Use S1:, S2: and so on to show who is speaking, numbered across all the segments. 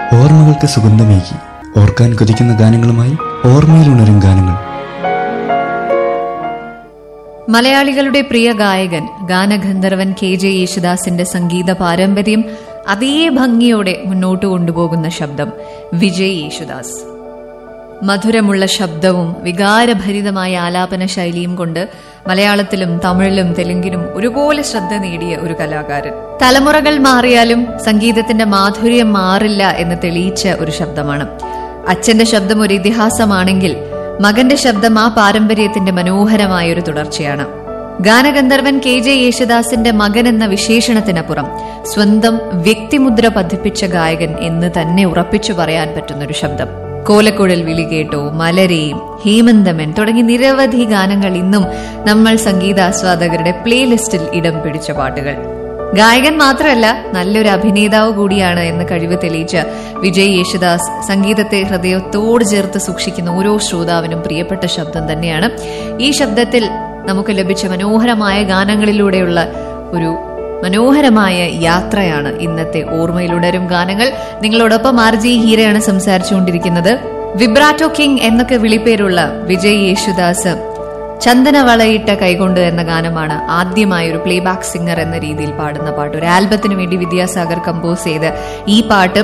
S1: ഓർമ്മകൾക്ക് സുഗന്ധമേകി ഓർക്കാൻ കൊതിക്കുന്ന ഗാനങ്ങളുമായി ഓർമ്മയിലുണരും ഗാനങ്ങൾ
S2: മലയാളികളുടെ പ്രിയ ഗായകൻ ഗാനഗന്ധർവൻ കെ ജെ യേശുദാസിന്റെ സംഗീത പാരമ്പര്യം അതേ ഭംഗിയോടെ മുന്നോട്ട് കൊണ്ടുപോകുന്ന ശബ്ദം വിജയ് യേശുദാസ് മധുരമുള്ള ശബ്ദവും വികാരഭരിതമായ ആലാപന ശൈലിയും കൊണ്ട് മലയാളത്തിലും തമിഴിലും തെലുങ്കിലും ഒരുപോലെ ശ്രദ്ധ നേടിയ ഒരു കലാകാരൻ തലമുറകൾ മാറിയാലും സംഗീതത്തിന്റെ മാധുര്യം മാറില്ല എന്ന് തെളിയിച്ച ഒരു ശബ്ദമാണ് അച്ഛന്റെ ശബ്ദം ഒരു ഇതിഹാസമാണെങ്കിൽ മകന്റെ ശബ്ദം ആ പാരമ്പര്യത്തിന്റെ മനോഹരമായ ഒരു തുടർച്ചയാണ് ഗാനഗന്ധർവൻ കെ ജെ യേശുദാസിന്റെ മകൻ എന്ന വിശേഷണത്തിനപ്പുറം സ്വന്തം വ്യക്തിമുദ്ര പതിപ്പിച്ച ഗായകൻ എന്ന് തന്നെ ഉറപ്പിച്ചു പറയാൻ പറ്റുന്നൊരു ശബ്ദം കോലക്കുഴൽ വിളി കേട്ടോ മലരെയും ഹേമന്തമൻ തുടങ്ങി നിരവധി ഗാനങ്ങൾ ഇന്നും നമ്മൾ സംഗീതാസ്വാദകരുടെ പ്ലേലിസ്റ്റിൽ ഇടം പിടിച്ച പാട്ടുകൾ ഗായകൻ മാത്രമല്ല നല്ലൊരു അഭിനേതാവ് കൂടിയാണ് എന്ന് കഴിവ് തെളിയിച്ച വിജയ് യേശുദാസ് സംഗീതത്തെ ഹൃദയത്തോട് ചേർത്ത് സൂക്ഷിക്കുന്ന ഓരോ ശ്രോതാവിനും പ്രിയപ്പെട്ട ശബ്ദം തന്നെയാണ് ഈ ശബ്ദത്തിൽ നമുക്ക് ലഭിച്ച മനോഹരമായ ഗാനങ്ങളിലൂടെയുള്ള ഒരു മനോഹരമായ യാത്രയാണ് ഇന്നത്തെ ഓർമ്മയിലുടരും ഗാനങ്ങൾ നിങ്ങളോടൊപ്പം ആർ ജി ഹീരയാണ് സംസാരിച്ചുകൊണ്ടിരിക്കുന്നത് വിബ്രാറ്റോ കിങ് എന്നൊക്കെ വിളിപ്പേരുള്ള വിജയ് യേശുദാസ് ചന്ദന വളയിട്ട കൈകൊണ്ട് എന്ന ഗാനമാണ് ആദ്യമായ ഒരു പ്ലേബാക്ക് സിംഗർ എന്ന രീതിയിൽ പാടുന്ന പാട്ട് ഒരു ആൽബത്തിന് വേണ്ടി വിദ്യാസാഗർ കമ്പോസ് ചെയ്ത് ഈ പാട്ട്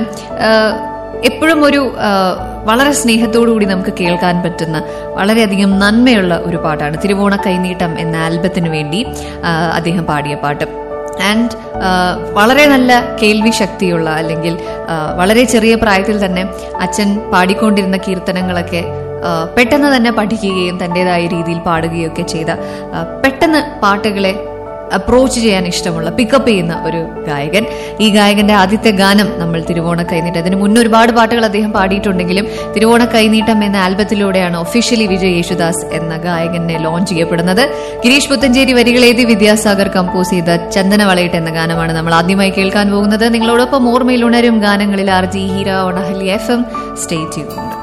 S2: എപ്പോഴും ഒരു ആ, വളരെ സ്നേഹത്തോടു കൂടി നമുക്ക് കേൾക്കാൻ പറ്റുന്ന വളരെയധികം നന്മയുള്ള ഒരു പാട്ടാണ് തിരുവോണ കൈനീട്ടം എന്ന ആൽബത്തിന് വേണ്ടി ആ, അദ്ദേഹം പാടിയ പാട്ട് ആൻഡ് വളരെ നല്ല കേൾവി ശക്തിയുള്ള അല്ലെങ്കിൽ ആ, വളരെ ചെറിയ പ്രായത്തിൽ തന്നെ അച്ഛൻ പാടിക്കൊണ്ടിരുന്ന കീർത്തനങ്ങളൊക്കെ ആ, പെട്ടെന്ന് തന്നെ പഠിക്കുകയും തൻ്റെതായ രീതിയിൽ പാടുകയും ഒക്കെ ചെയ്ത ആ, പെട്ടെന്ന് പാട്ടുകളെ അപ്രോച്ച് ചെയ്യാൻ ഇഷ്ടമുള്ള പിക്കപ്പ് ചെയ്യുന്ന ഒരു ഗായകൻ ഈ ഗായകന്റെ ആദ്യത്തെ ഗാനം നമ്മൾ തിരുവോണ കൈനീട്ടം അതിന് മുന്നേ ഒരുപാട് പാട്ടുകൾ അദ്ദേഹം പാടിയിട്ടുണ്ടെങ്കിലും തിരുവോണ കൈനീട്ടം എന്ന ആൽബത്തിലൂടെയാണ് ഒഫീഷ്യലി വിജയ് യേശുദാസ് എന്ന ഗായകനെ ലോഞ്ച് ചെയ്യപ്പെടുന്നത് ഗിരീഷ് പുത്തഞ്ചേരി വരികളെഴുതി വിദ്യാസാഗർ കമ്പോസ് ചെയ്ത ചന്ദന വളയിട്ട് എന്ന ഗാനമാണ് നമ്മൾ ആദ്യമായി കേൾക്കാൻ പോകുന്നത് നിങ്ങളോടൊപ്പം ഓർമ്മയിൽ ഉണരും ഗാനങ്ങളിൽ ആർ ജി ഹീര ഒണഹലി എഫ് എം സ്റ്റേ ട്യൂൺഡ്